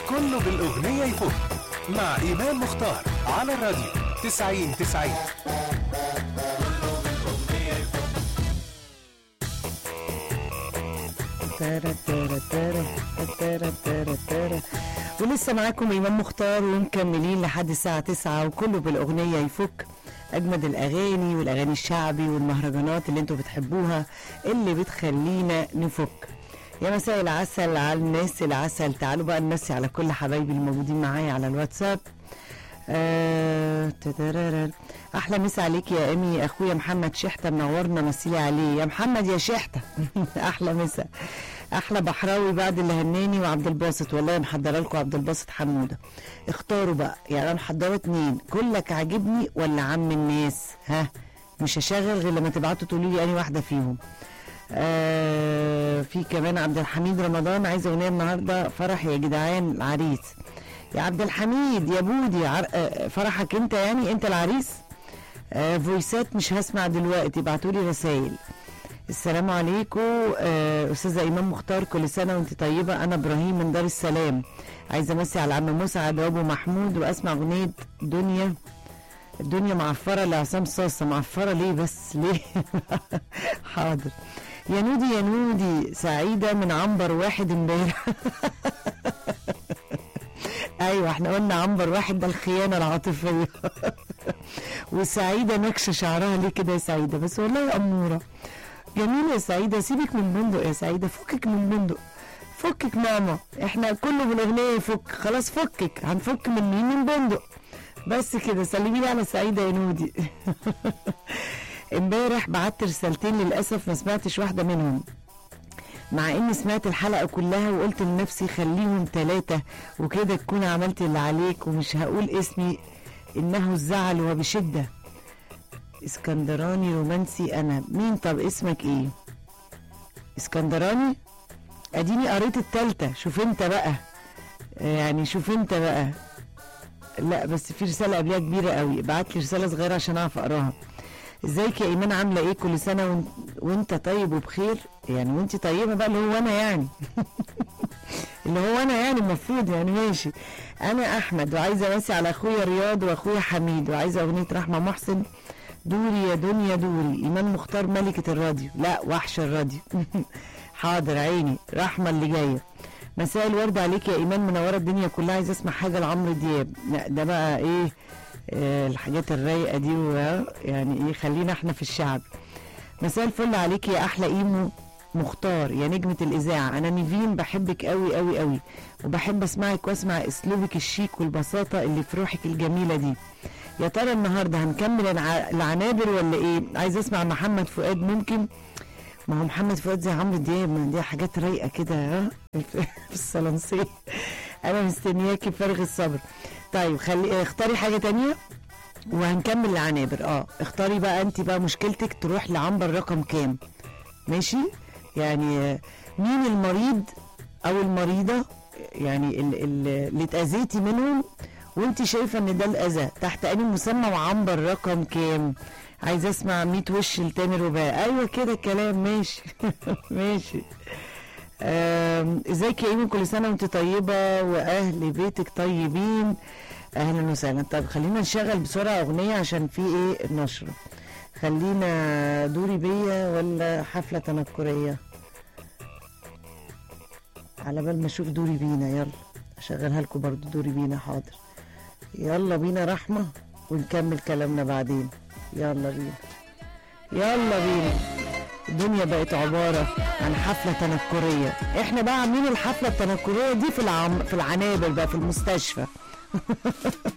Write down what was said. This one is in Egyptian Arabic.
كله بالأغنية يفوت مع إيمان مختار على الراديو 90 90 تارا تارا تارا تارا تارا تارا ولسه معاكم إمام مختار ومكملين لحد الساعة 9 وكله بالأغنية يفك أجمد الأغاني والأغاني الشعبي والمهرجانات اللي انتوا بتحبوها اللي بتخلينا نفك يا مساء العسل على الناس العسل تعالوا بقى نمسي على كل حبايبي الموجودين معايا على الواتساب آه تتررر. احلى مسا عليك يا امي اخويا محمد شحته منورنا مسي عليه يا محمد يا شحته احلى مسا احلى بحراوي بعد اللي هناني وعبد الباسط والله محضره لكم عبد الباسط حموده اختاروا بقى يعني انا محضره اتنين كلك عاجبني ولا عم الناس ها مش هشغل غير لما تبعتوا تقولوا لي اني واحده فيهم آه في كمان عبد الحميد رمضان عايز اغنيه النهارده فرح يا جدعان العريس يا عبد الحميد يا بودي عر... آه، فرحك انت يعني انت العريس آه فويسات مش هسمع دلوقتي ابعتوا لي رسائل السلام عليكم آه استاذه ايمان مختار كل سنه وانت طيبه انا ابراهيم من دار السلام عايزه امسي على عم مسعد وابو محمود واسمع اغنيه دنيا الدنيا معفره لعصام صاصه معفره ليه بس ليه حاضر يا نودي يا نودي سعيده من عنبر واحد امبارح ايوه احنا قلنا عنبر واحد ده الخيانه العاطفيه وسعيده نكشه شعرها ليه كده يا سعيده بس والله يا اموره جميله يا سعيده سيبك من بندق يا سعيده فكك من بندق فكك ماما احنا كله بالاغنيه يفك خلاص فكك هنفك من مين من بندق بس كده سلمي لي على سعيده يا نودي امبارح بعت رسالتين للاسف ما سمعتش واحده منهم مع اني سمعت الحلقه كلها وقلت لنفسي خليهم ثلاثه وكده تكون عملت اللي عليك ومش هقول اسمي انه الزعل وبشده اسكندراني رومانسي انا مين طب اسمك ايه اسكندراني اديني قريت التالتة شوف انت بقى يعني شوف انت بقى لا بس في رسالة قبلها كبيرة قوي ابعت لي رسالة صغيرة عشان اعرف اقراها ازيك يا ايمان عاملة ايه كل سنة وانت, وانت طيب وبخير يعني وانت طيبة بقى اللي هو انا يعني اللي هو انا يعني المفروض يعني ماشي انا احمد وعايزة امسي على اخويا رياض واخويا حميد وعايزة اغنية رحمة محسن دوري يا دنيا دوري ايمان مختار ملكة الراديو لا وحش الراديو حاضر عيني رحمة اللي جاية مساء الورد عليك يا ايمان منوره الدنيا كلها عايز اسمع حاجه لعمرو دياب لا ده بقى ايه آه الحاجات الرايقه دي و- يعني ايه خلينا احنا في الشعب مساء الفل عليك يا احلى ايمو مختار يا نجمة الإذاعة أنا نيفين بحبك قوي قوي قوي وبحب أسمعك وأسمع أسلوبك الشيك والبساطة اللي في روحك الجميلة دي يا ترى النهاردة هنكمل الع- العنابر ولا إيه عايز أسمع محمد فؤاد ممكن ما هو محمد فؤاد زي عمرو دياب ما دي حاجات رايقه كده ها في الصلنسيه انا مستنياكي بفارغ الصبر طيب خلي اختاري حاجه تانية وهنكمل العنابر اه اختاري بقى انت بقى مشكلتك تروح لعنبر رقم كام ماشي يعني آه، مين المريض او المريضه يعني ال- ال- اللي اتاذيتي منهم وانت شايفه ان ده الاذى تحت اي مسمى وعنبر رقم كام عايزه اسمع 100 وش لتامر رباعي ايوه كده الكلام ماشي ماشي آم، ازيك يا ايمن كل سنه وانت طيبه واهل بيتك طيبين اهلا وسهلا طب خلينا نشغل بسرعه اغنيه عشان في ايه نشره خلينا دوري بيا ولا حفله تنكريه على بال ما اشوف دوري بينا يلا اشغلها لكم برضو دوري بينا حاضر يلا بينا رحمه ونكمل كلامنا بعدين يلا بينا يلا بينا الدنيا بقت عبارة عن حفلة تنكرية احنا بقى عاملين الحفلة التنكرية دي في العم... في العنابر بقى في المستشفى